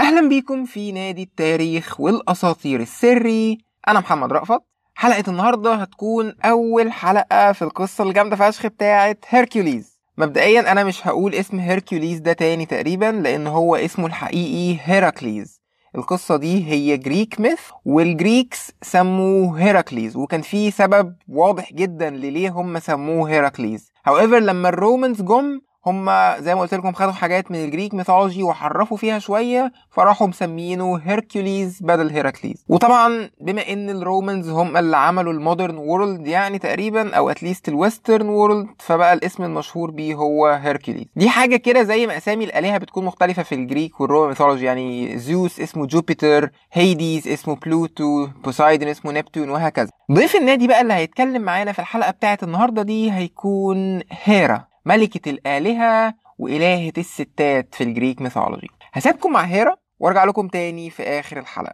اهلا بيكم في نادي التاريخ والاساطير السري انا محمد رأفت حلقة النهاردة هتكون أول حلقة في القصة الجامدة فشخ بتاعة هيركوليز مبدئيا أنا مش هقول اسم هيركوليز ده تاني تقريبا لأن هو اسمه الحقيقي هيراكليز القصة دي هي جريك ميث والجريكس سموه هيراكليز وكان في سبب واضح جدا لليه هم سموه هيراكليز however لما الرومانز جم هم زي ما قلت لكم خدوا حاجات من الجريك ميثولوجي وحرفوا فيها شويه فراحوا مسمينه هيركوليز بدل هيراكليز وطبعا بما ان الرومانز هم اللي عملوا المودرن وورلد يعني تقريبا او اتليست الويسترن وورلد فبقى الاسم المشهور بيه هو هيركوليز دي حاجه كده زي ما اسامي الالهه بتكون مختلفه في الجريك والرومان ميثولوجي يعني زيوس اسمه جوبيتر هيديز اسمه بلوتو بوسايدن اسمه نبتون وهكذا ضيف النادي بقى اللي هيتكلم معانا في الحلقه بتاعت النهارده دي هيكون هيرا ملكة الآلهة وإلهة الستات في الجريك ميثولوجي هسيبكم مع هيرا وارجع لكم تاني في آخر الحلقة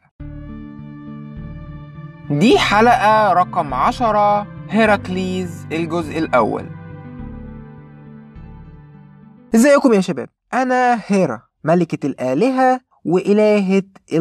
دي حلقة رقم عشرة هيراكليز الجزء الأول ازيكم يا شباب أنا هيرا ملكة الآلهة وإلهة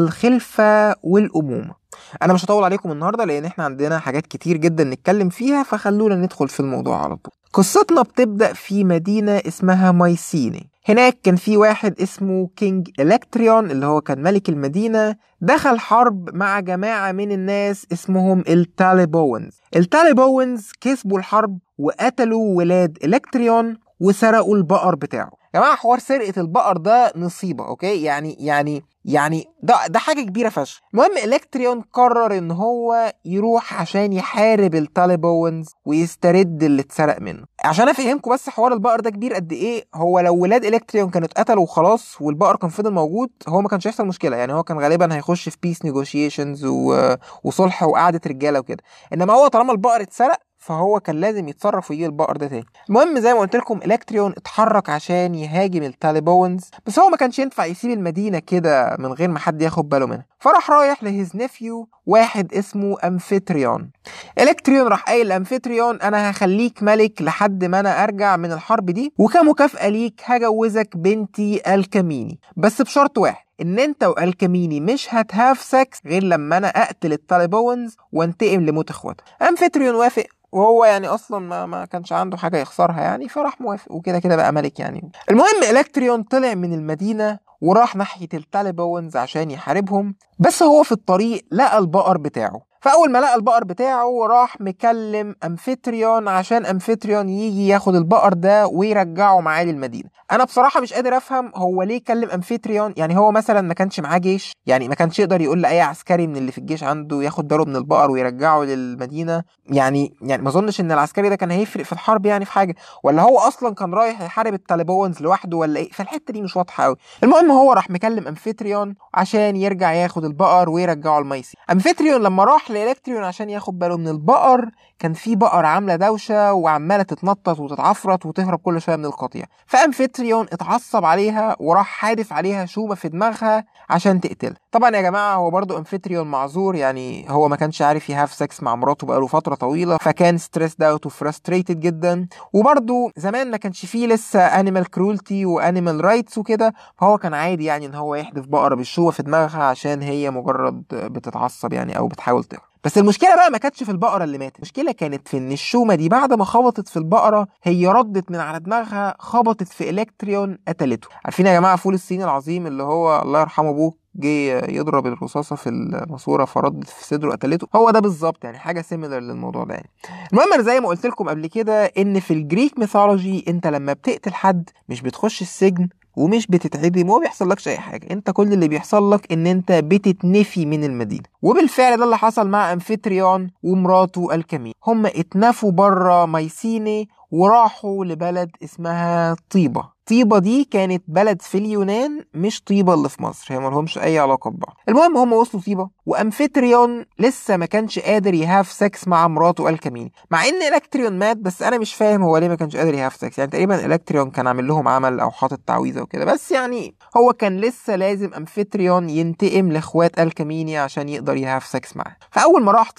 الخلفة والأمومة أنا مش هطول عليكم النهاردة لأن احنا عندنا حاجات كتير جدا نتكلم فيها فخلونا ندخل في الموضوع على طول قصتنا بتبدأ في مدينة اسمها مايسيني هناك كان في واحد اسمه كينج إلكتريون اللي هو كان ملك المدينة دخل حرب مع جماعة من الناس اسمهم التاليبوينز التاليبوينز كسبوا الحرب وقتلوا ولاد إلكتريون وسرقوا البقر بتاعه يا جماعه حوار سرقه البقر ده نصيبه اوكي يعني يعني يعني ده ده حاجه كبيره فشخ المهم الكتريون قرر ان هو يروح عشان يحارب التاليبوينز ويسترد اللي اتسرق منه عشان افهمكم بس حوار البقر ده كبير قد ايه هو لو ولاد الكتريون كانوا اتقتلوا وخلاص والبقر كان فضل موجود هو ما كانش هيحصل مشكله يعني هو كان غالبا هيخش في بيس نيجوشيشنز و... وصلح وقعده رجاله وكده انما هو طالما البقر اتسرق فهو كان لازم يتصرف ويجي البقر ده تاني المهم زي ما قلت لكم الكتريون اتحرك عشان يهاجم التاليبوينز بس هو ما كانش ينفع يسيب المدينه كده من غير ما حد ياخد باله منها فراح رايح لهيز نيفيو واحد اسمه امفيتريون الكتريون راح قايل لامفيتريون انا هخليك ملك لحد ما انا ارجع من الحرب دي وكمكافاه ليك هجوزك بنتي الكميني بس بشرط واحد ان انت والكميني مش هتهاف سكس غير لما انا اقتل التاليبوينز وانتقم لموت اخواته امفيتريون وافق وهو يعني اصلا ما, ما كانش عنده حاجه يخسرها يعني فراح موافق وكده كده بقى ملك يعني المهم الكتريون طلع من المدينه وراح ناحيه التاليبوينز عشان يحاربهم بس هو في الطريق لقى البقر بتاعه فاول ما لقى البقر بتاعه راح مكلم امفيتريون عشان امفيتريون يجي ياخد البقر ده ويرجعه معاه للمدينه انا بصراحه مش قادر افهم هو ليه كلم امفيتريون يعني هو مثلا ما كانش معاه جيش يعني ما كانش يقدر يقول لاي عسكري من اللي في الجيش عنده ياخد باله من البقر ويرجعه للمدينه يعني يعني ما اظنش ان العسكري ده كان هيفرق في الحرب يعني في حاجه ولا هو اصلا كان رايح يحارب التاليبوينز لوحده ولا ايه فالحته دي مش واضحه قوي المهم هو راح مكلم امفيتريون عشان يرجع ياخد البقر ويرجعه الميسي امفيتريون لما راح لالكتريون عشان ياخد باله من البقر كان في بقر عامله دوشه وعماله تتنطط وتتعفرت وتهرب كل شويه من القطيع فامفيتريون اتعصب عليها وراح حادف عليها شومه في دماغها عشان تقتلها طبعا يا جماعه هو برضو امفيتريون معذور يعني هو ما كانش عارف يهاف سكس مع مراته بقاله فتره طويله فكان ستريسد اوت وفرستريتد جدا وبرضو زمان ما كانش فيه لسه انيمال كرولتي وانيمال رايتس وكده فهو كان عادي يعني ان هو يحدف بقره بالشومه في دماغها عشان هي مجرد بتتعصب يعني او بتحاول تهرب بس المشكله بقى ما كانتش في البقره اللي ماتت المشكله كانت في ان الشومه دي بعد ما خبطت في البقره هي ردت من على دماغها خبطت في الكتريون قتلته عارفين يا جماعه فول الصين العظيم اللي هو الله يرحمه ابوه جه يضرب الرصاصه في الماسوره فردت في صدره قتلته هو ده بالظبط يعني حاجه سيميلر للموضوع ده يعني المهم انا زي ما قلت لكم قبل كده ان في الجريك ميثولوجي انت لما بتقتل حد مش بتخش السجن ومش بتتعدم وما بيحصلكش اي حاجه انت كل اللي بيحصل لك ان انت بتتنفي من المدينه وبالفعل ده اللي حصل مع امفيتريون ومراته الكمين هم اتنفوا بره مايسيني وراحوا لبلد اسمها طيبه طيبة دي كانت بلد في اليونان مش طيبة اللي في مصر هي ملهمش أي علاقة ببعض المهم هم وصلوا طيبة وأمفيتريون لسه ما كانش قادر يهاف سكس مع مراته الكميني مع إن إلكتريون مات بس أنا مش فاهم هو ليه ما كانش قادر يهاف سكس يعني تقريبا إلكتريون كان عامل لهم عمل أو حاطط تعويذة وكده بس يعني هو كان لسه لازم أمفيتريون ينتقم لإخوات الكميني عشان يقدر يهاف سكس معاه فأول ما راح طيبة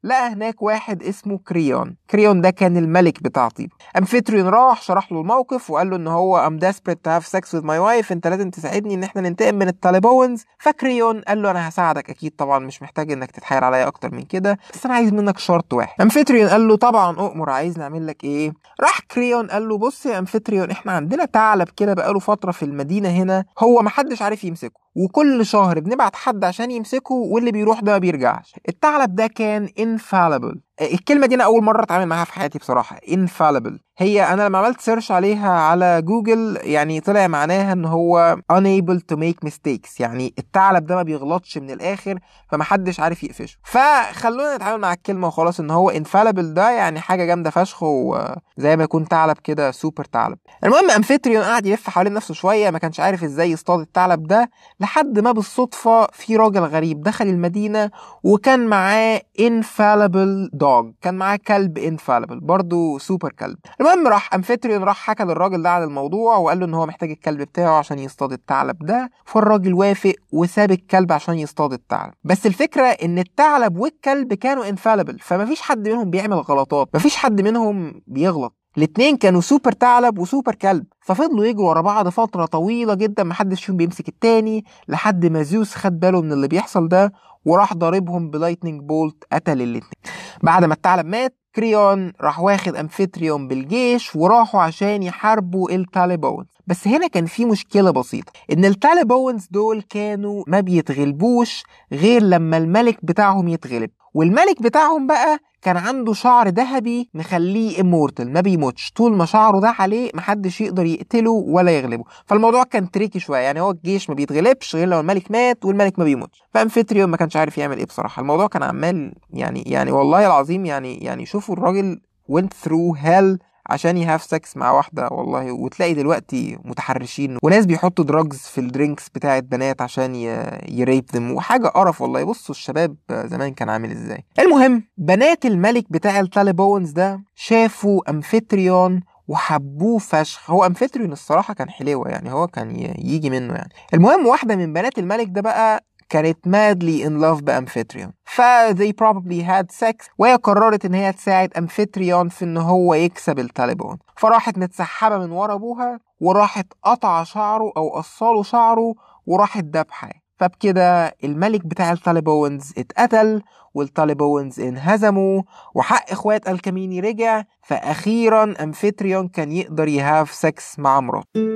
لقى هناك واحد اسمه كريون كريون ده كان الملك بتاع طيبة امفيتريون راح شرح له الموقف وقال له ان هو ام desperate to have sex with my wife انت لازم تساعدني ان احنا ننتقم من التاليبوينز فكريون قال له انا هساعدك اكيد طبعا مش محتاج انك تتحايل عليا اكتر من كده بس انا عايز منك شرط واحد امفيتريون قال له طبعا اؤمر عايز نعمل لك ايه راح كريون قال له بص يا امفيتريون احنا عندنا ثعلب كده بقاله فتره في المدينه هنا هو محدش عارف يمسكه وكل شهر بنبعت حد عشان يمسكه واللي بيروح ده ما بيرجعش الثعلب ده كان infallible الكلمه دي انا اول مره اتعامل معاها في حياتي بصراحه infallible هي انا لما عملت سيرش عليها على جوجل يعني طلع معناها ان هو unable to make mistakes يعني الثعلب ده ما بيغلطش من الاخر فمحدش عارف يقفشه فخلونا نتعامل مع الكلمه وخلاص ان هو infallible ده يعني حاجه جامده فشخ وزي ما يكون ثعلب كده سوبر ثعلب المهم امفيتريون قعد يلف حوالين نفسه شويه ما كانش عارف ازاي يصطاد الثعلب ده لحد ما بالصدفه في راجل غريب دخل المدينه وكان معاه infallible dog كان معاه كلب infallible برضه سوبر كلب المهم راح امفيتريون راح حكى للراجل ده عن الموضوع وقال له ان هو محتاج الكلب بتاعه عشان يصطاد الثعلب ده فالراجل وافق وساب الكلب عشان يصطاد الثعلب بس الفكره ان الثعلب والكلب كانوا infallible فمفيش حد منهم بيعمل غلطات مفيش حد منهم بيغلط الاتنين كانوا سوبر ثعلب وسوبر كلب ففضلوا يجروا ورا بعض فترة طويلة جدا محدش فيهم بيمسك التاني لحد ما زيوس خد باله من اللي بيحصل ده وراح ضاربهم بلايتنينج بولت قتل الاتنين بعد ما الثعلب مات كريون راح واخد امفيتريون بالجيش وراحوا عشان يحاربوا التاليبونز بس هنا كان في مشكلة بسيطة إن التاليبونز دول كانوا ما بيتغلبوش غير لما الملك بتاعهم يتغلب والملك بتاعهم بقى كان عنده شعر ذهبي مخليه امورتال ما بيموتش طول ما شعره ده عليه محدش يقدر يقتله ولا يغلبه فالموضوع كان تريكي شويه يعني هو الجيش ما بيتغلبش غير لو الملك مات والملك ما بيموتش فامفيتريون ما كانش عارف يعمل ايه بصراحه الموضوع كان عمال يعني يعني والله العظيم يعني يعني شوفوا الراجل went through hell عشان يهاف سكس مع واحدة والله وتلاقي دلوقتي متحرشين وناس بيحطوا دراجز في الدرينكس بتاعت بنات عشان يريب ذم وحاجة قرف والله بصوا الشباب زمان كان عامل ازاي المهم بنات الملك بتاع التاليبونز ده شافوا امفيتريون وحبوه فشخ هو امفيتريون الصراحة كان حلوة يعني هو كان يجي منه يعني المهم واحدة من بنات الملك ده بقى كانت madly in love بأمفيتريون ف they probably had sex وهي قررت ان هي تساعد أمفيتريون في ان هو يكسب التاليبون فراحت متسحبة من ورا ابوها وراحت قطع شعره او قصاله شعره وراحت دبحه فبكده الملك بتاع التاليبونز اتقتل والتاليبونز انهزموا وحق اخوات الكميني رجع فاخيرا امفيتريون كان يقدر يهاف سكس مع مراته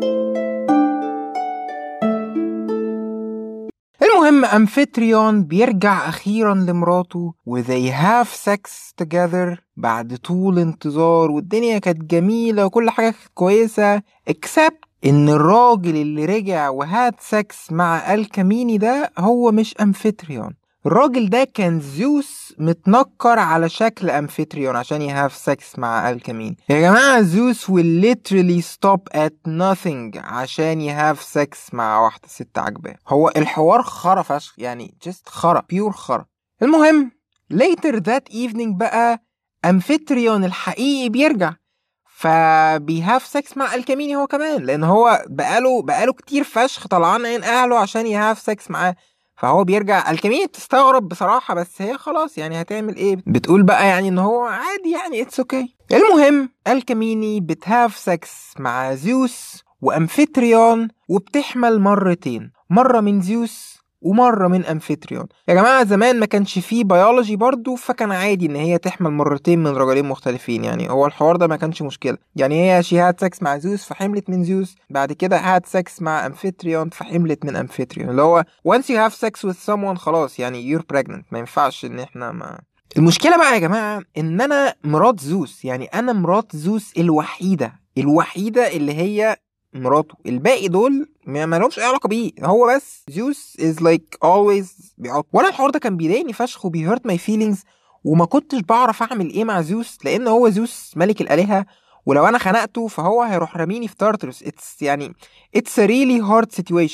المهم أمفيتريون بيرجع أخيرا لمراته و they have sex together بعد طول انتظار والدنيا كانت جميلة وكل حاجة كانت كويسة except إن الراجل اللي رجع وهاد سكس مع الكاميني ده هو مش أمفيتريون الراجل ده كان زيوس متنكر على شكل امفيتريون عشان يهاف سكس مع الكامين يا جماعة زيوس will literally stop at nothing عشان يهاف سكس مع واحدة ست عجباه هو الحوار خرا فشخ يعني just خرا بيور خرا المهم later that evening بقى امفيتريون الحقيقي بيرجع فبيهاف سكس مع الكاميني هو كمان لان هو بقاله بقاله كتير فشخ طلعان عين اهله عشان يهاف سكس معاه فهو بيرجع الكمية تستغرب بصراحة بس هي خلاص يعني هتعمل ايه بتقول بقى يعني ان هو عادي يعني اتس اوكي okay. المهم الكميني بتهاف سكس مع زيوس وامفيتريون وبتحمل مرتين مرة من زيوس ومرة من أمفيتريون يا جماعة زمان ما كانش فيه بيولوجي برضو فكان عادي إن هي تحمل مرتين من رجلين مختلفين يعني هو الحوار ده ما كانش مشكلة يعني هي شي هاد سكس مع زيوس فحملت من زيوس بعد كده هاد سكس مع أمفيتريون فحملت من أمفيتريون اللي هو once you have sex with someone خلاص يعني you're pregnant ما ينفعش إن إحنا ما المشكلة بقى يا جماعة إن أنا مرات زوس يعني أنا مرات زوس الوحيدة الوحيدة اللي هي مراته الباقي دول ما لهمش اي علاقه بيه هو بس زيوس از لايك اولويز بيعط وانا الحوار ده كان بيضايقني فشخ وبيهرت ماي فيلينجز وما كنتش بعرف اعمل ايه مع زيوس لان هو زيوس ملك الالهه ولو انا خنقته فهو هيروح راميني في تارتروس اتس يعني اتس ريلي هارد سيتويشن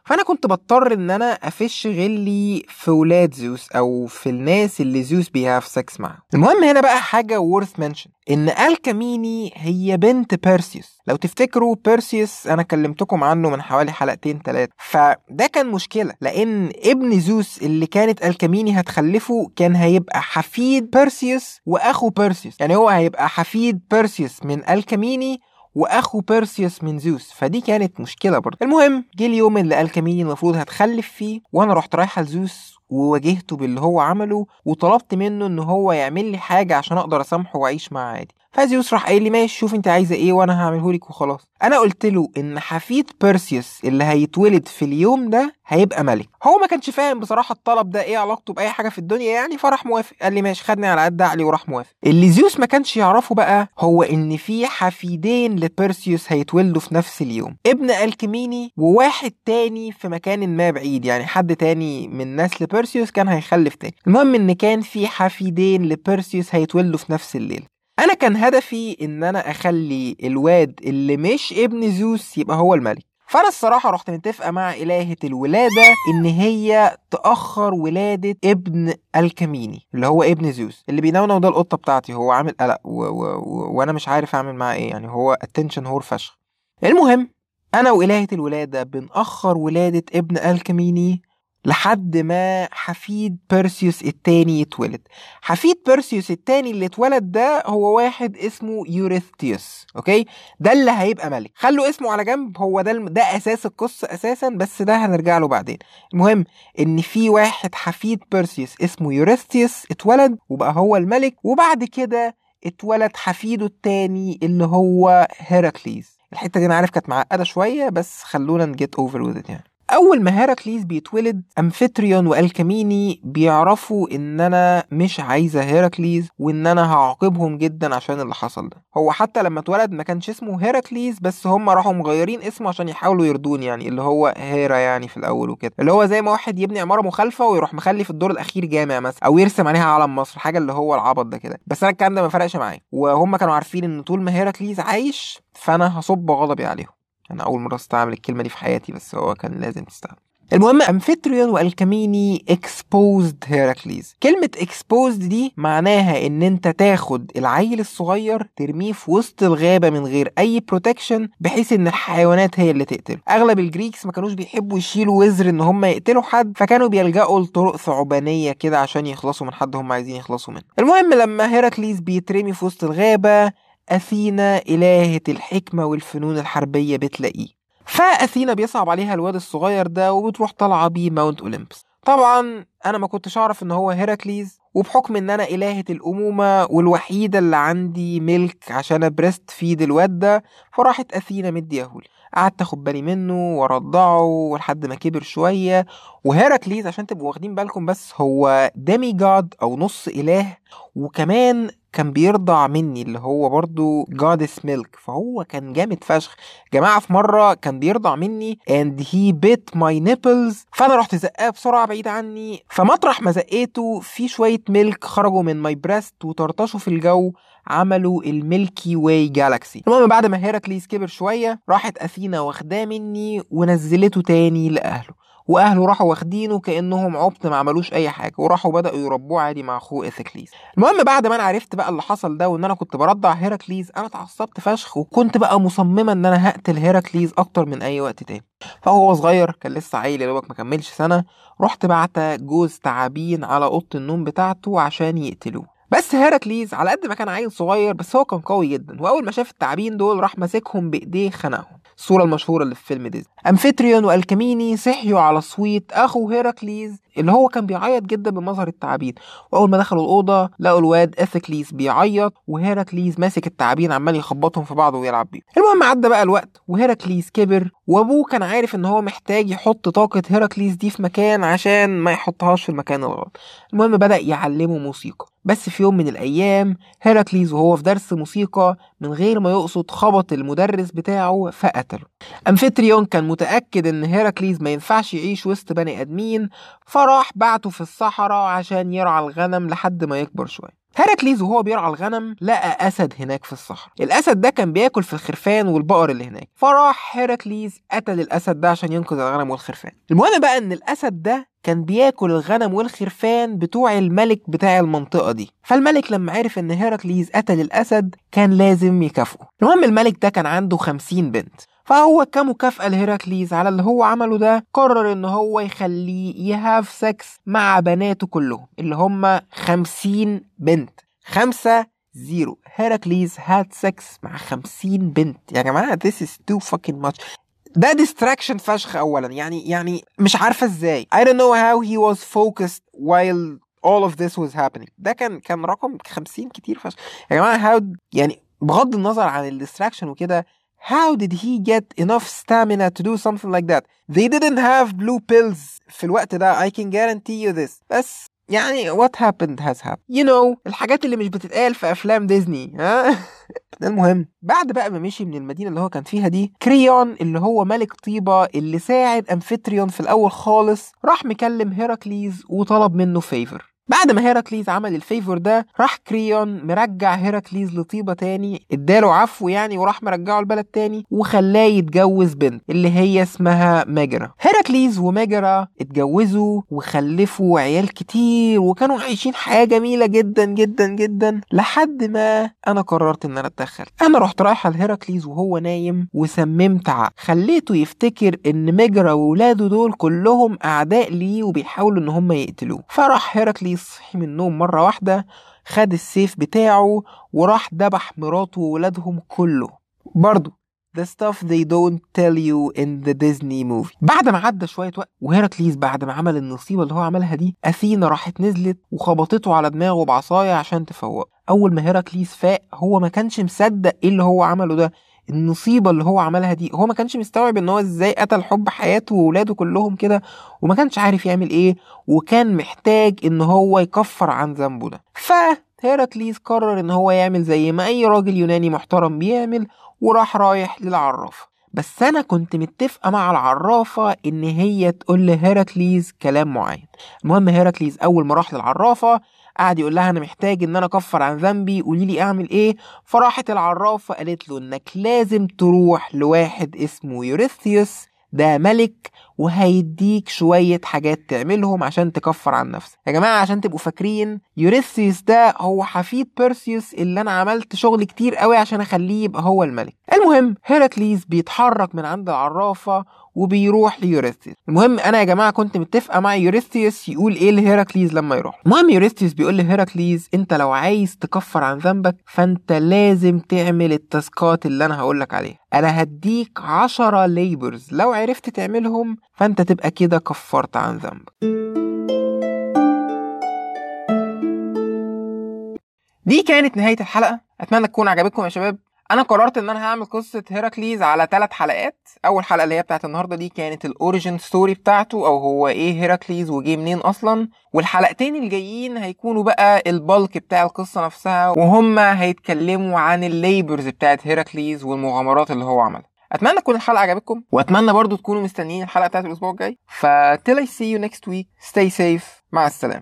فانا كنت بضطر ان انا افش غلي في ولاد زيوس او في الناس اللي زيوس بيهاف سكس معاهم المهم هنا بقى حاجه worth mention ان الكاميني هي بنت بيرسيوس لو تفتكروا بيرسيوس انا كلمتكم عنه من حوالي حلقتين ثلاثه فده كان مشكله لان ابن زيوس اللي كانت الكاميني هتخلفه كان هيبقى حفيد بيرسيوس واخو بيرسيوس يعني هو هيبقى حفيد بيرسيوس من الكاميني واخو بيرسيوس من زيوس فدي كانت مشكله برضه المهم جه اليوم اللي الكاميني المفروض هتخلف فيه وانا رحت رايحه لزيوس وواجهته باللي هو عمله وطلبت منه ان هو يعمل لي حاجه عشان اقدر اسامحه واعيش معاه عادي فزيوس راح قايل لي ماشي شوف انت عايزه ايه وانا هعمله لك وخلاص انا قلت له ان حفيد بيرسيوس اللي هيتولد في اليوم ده هيبقى ملك هو ما كانش فاهم بصراحه الطلب ده ايه علاقته باي حاجه في الدنيا يعني فراح موافق قال لي ماشي خدني على قد عقلي وراح موافق اللي زيوس ما كانش يعرفه بقى هو ان في حفيدين لبيرسيوس هيتولدوا في نفس اليوم ابن الكميني وواحد تاني في مكان ما بعيد يعني حد تاني من نسل بيرسيوس كان هيخلف تاني المهم ان كان في حفيدين لبيرسيوس هيتولدوا في نفس الليل انا كان هدفي ان انا اخلي الواد اللي مش ابن زيوس يبقى هو الملك فانا الصراحه رحت متفقه مع الهه الولاده ان هي تاخر ولاده ابن الكميني اللي هو ابن زيوس اللي بينونو ده القطه بتاعتي هو عامل قلق و... و... و... وانا مش عارف اعمل معاه ايه يعني هو اتنشن هور فشخ المهم انا والهه الولاده بنأخر ولاده ابن الكميني لحد ما حفيد بيرسيوس التاني يتولد حفيد بيرسيوس التاني اللي اتولد ده هو واحد اسمه يوريثيوس اوكي ده اللي هيبقى ملك خلوا اسمه على جنب هو ده ده اساس القصه اساسا بس ده هنرجع له بعدين المهم ان في واحد حفيد بيرسيوس اسمه يوريثيوس اتولد وبقى هو الملك وبعد كده اتولد حفيده التاني اللي هو هيراكليز الحته دي انا عارف كانت معقده شويه بس خلونا نجيت اوفر وذ يعني اول ما هيراكليس بيتولد امفيتريون والكميني بيعرفوا ان انا مش عايزه هيراكليس وان انا هعاقبهم جدا عشان اللي حصل ده هو حتى لما اتولد ما كانش اسمه هيراكليس بس هم راحوا مغيرين اسمه عشان يحاولوا يردوني يعني اللي هو هيرا يعني في الاول وكده اللي هو زي ما واحد يبني عماره مخالفه ويروح مخلي في الدور الاخير جامع مثلا او يرسم عليها علم مصر حاجه اللي هو العبط ده كده بس انا الكلام ده ما فرقش معايا وهم كانوا عارفين ان طول ما هيراكليس عايش فانا هصب غضبي عليهم انا اول مره استعمل الكلمه دي في حياتي بس هو كان لازم تستعمل المهم امفيتريون والكميني exposed هيراكليز كلمة exposed دي معناها ان انت تاخد العيل الصغير ترميه في وسط الغابة من غير اي بروتكشن بحيث ان الحيوانات هي اللي تقتله اغلب الجريكس ما كانوش بيحبوا يشيلوا وزر ان هم يقتلوا حد فكانوا بيلجأوا لطرق ثعبانية كده عشان يخلصوا من حد هم عايزين يخلصوا منه المهم لما هيراكليز بيترمي في وسط الغابة أثينا إلهة الحكمة والفنون الحربية بتلاقيه فأثينا بيصعب عليها الواد الصغير ده وبتروح طالعة بيه ماونت أولمبس طبعا أنا ما كنتش أعرف إن هو هيراكليز وبحكم إن أنا إلهة الأمومة والوحيدة اللي عندي ملك عشان أبرست فيد الواد ده فراحت أثينا مديهولي قعدت اخد بالي منه وارضعه لحد ما كبر شويه وهيراكليز عشان تبقوا واخدين بالكم بس هو ديمي جاد او نص اله وكمان كان بيرضع مني اللي هو برضو جادس ميلك فهو كان جامد فشخ جماعة في مرة كان بيرضع مني and he bit my nipples فأنا رحت زقاه بسرعة بعيد عني فمطرح ما زقيته في شوية ميلك خرجوا من ماي بريست وطرطشوا في الجو عملوا الميلكي واي جالاكسي المهم بعد ما هيراكليس كبر شوية راحت أثينا واخداه مني ونزلته تاني لأهله واهله راحوا واخدينه كانهم عبط ما عملوش اي حاجه وراحوا بداوا يربوه عادي مع اخوه اثيكليس المهم بعد ما انا عرفت بقى اللي حصل ده وان انا كنت برضع هيراكليز انا اتعصبت فشخ وكنت بقى مصممه ان انا هقتل هيراكليز اكتر من اي وقت تاني فهو صغير كان لسه عيل يا دوبك ما كملش سنه رحت بعت جوز تعابين على اوضه النوم بتاعته عشان يقتلوه بس هيراكليز على قد ما كان عيل صغير بس هو كان قوي جدا واول ما شاف التعابين دول راح ماسكهم بايديه خنقهم الصورة المشهورة اللي في فيلم ديزني أمفيتريون والكميني صحيوا على صويت أخو هيراكليز اللي هو كان بيعيط جدا بمظهر التعابين وأول ما دخلوا الأوضة لقوا الواد إثيكليس بيعيط وهيراكليز ماسك التعابين عمال يخبطهم في بعض ويلعب بيهم المهم عدى بقى الوقت وهيراكليز كبر وأبوه كان عارف إن هو محتاج يحط طاقة هيراكليز دي في مكان عشان ما يحطهاش في المكان الغلط المهم بدأ يعلمه موسيقى بس في يوم من الأيام هيراكليز وهو في درس موسيقى من غير ما يقصد خبط المدرس بتاعه فقتله أمفيتريون كان متأكد إن هيراكليز ما ينفعش يعيش وسط بني آدمين فراح بعته في الصحراء عشان يرعى الغنم لحد ما يكبر شوية هيراكليز وهو بيرعى الغنم لقى اسد هناك في الصحراء الاسد ده كان بياكل في الخرفان والبقر اللي هناك فراح هيراكليز قتل الاسد ده عشان ينقذ الغنم والخرفان المهم بقى ان الاسد ده كان بياكل الغنم والخرفان بتوع الملك بتاع المنطقة دي فالملك لما عرف ان هيراكليز قتل الاسد كان لازم يكافئه المهم الملك ده كان عنده خمسين بنت فهو كمكافأة لهيراكليز على اللي هو عمله ده قرر ان هو يخليه يهاف سكس مع بناته كلهم اللي هم خمسين بنت خمسة زيرو هيراكليز هاد سكس مع خمسين بنت يا جماعة this is too fucking much ده ديستراكشن فشخ اولا يعني يعني مش عارفه ازاي I don't know how he was focused while all of this was happening ده كان كان رقم 50 كتير فشخ يا جماعه how يعني بغض النظر عن الديستراكشن وكده how did he get enough stamina to do something like that they didn't have blue pills في الوقت ده I can guarantee you this بس يعني what happened has happened you know الحاجات اللي مش بتتقال في افلام ديزني ها المهم بعد بقى ما مشي من المدينه اللي هو كان فيها دي كريون اللي هو ملك طيبه اللي ساعد امفيتريون في الاول خالص راح مكلم هيراكليز وطلب منه فيفر بعد ما هيراكليز عمل الفيفور ده راح كريون مرجع هيراكليز لطيبة تاني اداله عفو يعني وراح مرجعه البلد تاني وخلاه يتجوز بنت اللي هي اسمها ماجرا هيراكليز وماجرا اتجوزوا وخلفوا عيال كتير وكانوا عايشين حياة جميلة جدا جدا جدا لحد ما انا قررت ان انا اتدخل انا رحت رايحة لهيراكليز وهو نايم وسممت عقل خليته يفتكر ان ماجرا وولاده دول كلهم اعداء ليه وبيحاولوا ان هم يقتلوه فراح هيراكليز صحي من النوم مرة واحدة خد السيف بتاعه وراح دبح مراته وولادهم كله برضه the stuff they don't tell you in the Disney movie بعد ما عدى شوية وقت وهيراكليز بعد ما عمل النصيبة اللي هو عملها دي أثينا راحت نزلت وخبطته على دماغه بعصاية عشان تفوقه أول ما هيراكليز فاق هو ما كانش مصدق إيه اللي هو عمله ده النصيبه اللي هو عملها دي هو ما كانش مستوعب ان هو ازاي قتل حب حياته وولاده كلهم كده وما كانش عارف يعمل ايه وكان محتاج ان هو يكفر عن ذنبه ده فهيراكليز قرر ان هو يعمل زي ما اي راجل يوناني محترم بيعمل وراح رايح للعرافه بس انا كنت متفقه مع العرافه ان هي تقول لهيراكليز كلام معين المهم هيراكليز اول ما راح للعرافه قعد يقول لها انا محتاج ان انا اكفر عن ذنبي قولي لي اعمل ايه فراحت العرافه قالت له انك لازم تروح لواحد اسمه يوريثيوس ده ملك وهيديك شوية حاجات تعملهم عشان تكفر عن نفسك يا جماعة عشان تبقوا فاكرين يوريثيوس ده هو حفيد بيرسيوس اللي انا عملت شغل كتير قوي عشان اخليه يبقى هو الملك المهم هيراكليز بيتحرك من عند العرافة وبيروح ليوريثيوس المهم انا يا جماعه كنت متفقه مع يوريثيوس يقول ايه لهيراكليز لما يروح المهم يوريثيوس بيقول لهيراكليز انت لو عايز تكفر عن ذنبك فانت لازم تعمل التاسكات اللي انا هقولك عليها انا هديك عشرة ليبرز لو عرفت تعملهم فانت تبقى كده كفرت عن ذنبك دي كانت نهايه الحلقه اتمنى تكون عجبتكم يا شباب انا قررت ان انا هعمل قصه هيراكليز على ثلاث حلقات اول حلقه اللي هي بتاعت النهارده دي كانت الاوريجين ستوري بتاعته او هو ايه هيراكليز وجه منين اصلا والحلقتين الجايين هيكونوا بقى البلك بتاع القصه نفسها وهم هيتكلموا عن الليبرز بتاعت هيراكليز والمغامرات اللي هو عملها اتمنى تكون الحلقه عجبتكم واتمنى برضو تكونوا مستنيين الحلقه بتاعت الاسبوع الجاي فتل I see you next week stay safe مع السلامه